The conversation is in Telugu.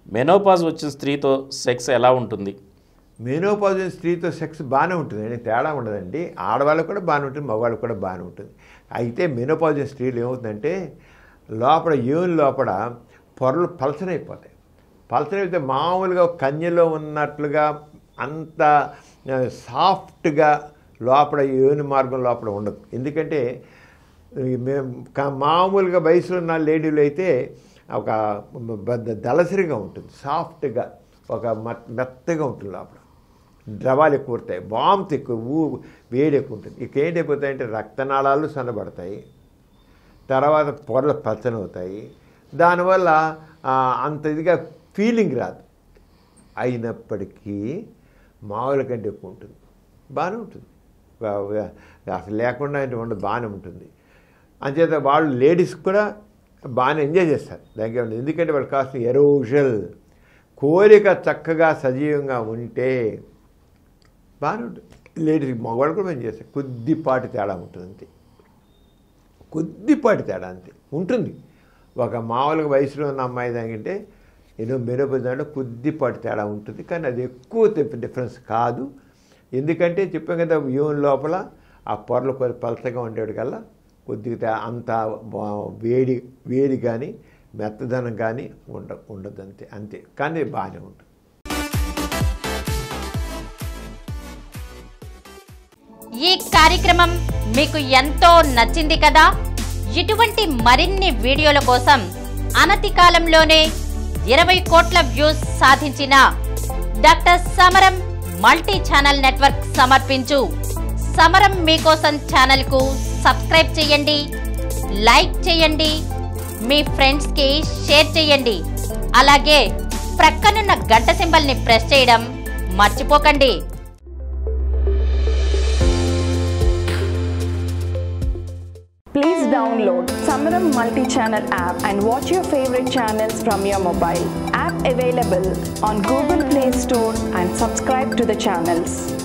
మెనోపాజ్ వచ్చిన స్త్రీతో సెక్స్ ఎలా ఉంటుంది మెనోపాజ్ స్త్రీతో సెక్స్ బాగానే ఉంటుంది అండి తేడా ఉండదండి ఆడవాళ్ళకు కూడా బాగానే ఉంటుంది మగవాళ్ళకు కూడా బాగానే ఉంటుంది అయితే మెనోపాజ్ స్త్రీలు ఏమవుతుందంటే లోపల యూన్ లోపల పొరలు పలచనైపోతాయి పలచనైతే మామూలుగా కన్యలో ఉన్నట్లుగా అంత ఆ, సాఫ్ట్గా లోపల యోని మార్గం లోపల ఉండదు ఎందుకంటే ఈ మేము క- మామూలుగా వయసులో ఉన్న లేడీలు అయితే ఒక బద్ద దళసరిగా ఉంటుంది సాఫ్ట్గా ఒక మెత్- మెత్తగా ఉంటుంది లోపల ద్రవాలు ఎక్కువ ఉంటాయి వామ్త్ ఎక్కువ ఊ వేడి ఎక్కువ ఉంటుంది ఇక ఏంటైపోతాయంటే రక్తనాళాలు సన్నబడతాయి తర్వాత పొరలు పచ్చనవుతాయి దానివల్ల ఆ, అంత ఇదిగా ఫీలింగ్ రాదు అయినప్పటికీ మామూలు కంటే ఎక్కువ ఉంటుంది బాగానే ఉంటుంది వా- వా- అసలు లేకుండా అంటే ఉండదు బాగానే ఉంటుంది అంచేత వాళ్ళు లేడీస్ కూడా బాగానే ఎంజాయ్ చేస్తారు దానికి ఏమన్నా- ఎందుకంటే వాళ్ళు కాస్త ఎరోజల్ కోరిక చక్కగా సజీవంగా ఉంటే బాగానే ఉంటుంది లేడీస్ మగవాళ్ళు కూడా మేము చేస్తారు కొద్దిపాటి తేడా ఉంటుంది అంతే కొద్దిపాటి తేడా అంతే ఉంటుంది ఒక మామూలుగా వయసులో ఉన్న అమ్మాయి దానికంటే ఎన్నో మెనోపతి దాంట్లో కొద్దిపాటి తేడా ఉంటుంది కానీ అది ఎక్కువ తెప్ప- డిఫరెన్స్ కాదు ఎందుకంటే చెప్పాం కదా యూన్ లోపల ఆ పొరలు కొద్ది పలచగా ఉండేది కల్లా కొద్దిగా తే- అంత బా- వేడి వేడి కానీ మెత్తదనం కానీ ఉండ ఉండదు అంతే అంతే కానీ బాగానే ఉంటుంది ఈ కార్యక్రమం మీకు ఎంతో నచ్చింది కదా ఇటువంటి మరిన్ని వీడియోల కోసం అనతి కాలంలోనే ఇరవై కోట్ల వ్యూస్ సాధించిన డాక్టర్ సమరం మల్టీ ఛానల్ నెట్వర్క్ సమర్పించు సమరం మీకోసం ఛానల్ కు సబ్స్క్రైబ్ చేయండి లైక్ చేయండి మీ ఫ్రెండ్స్ కి షేర్ చేయండి అలాగే ప్రక్కనున్న గంట సింబల్ ని ప్రెస్ చేయడం మర్చిపోకండి Please download Samaram multi-channel app and watch your favorite channels from your mobile. App available on Google Play Store and subscribe to the channels.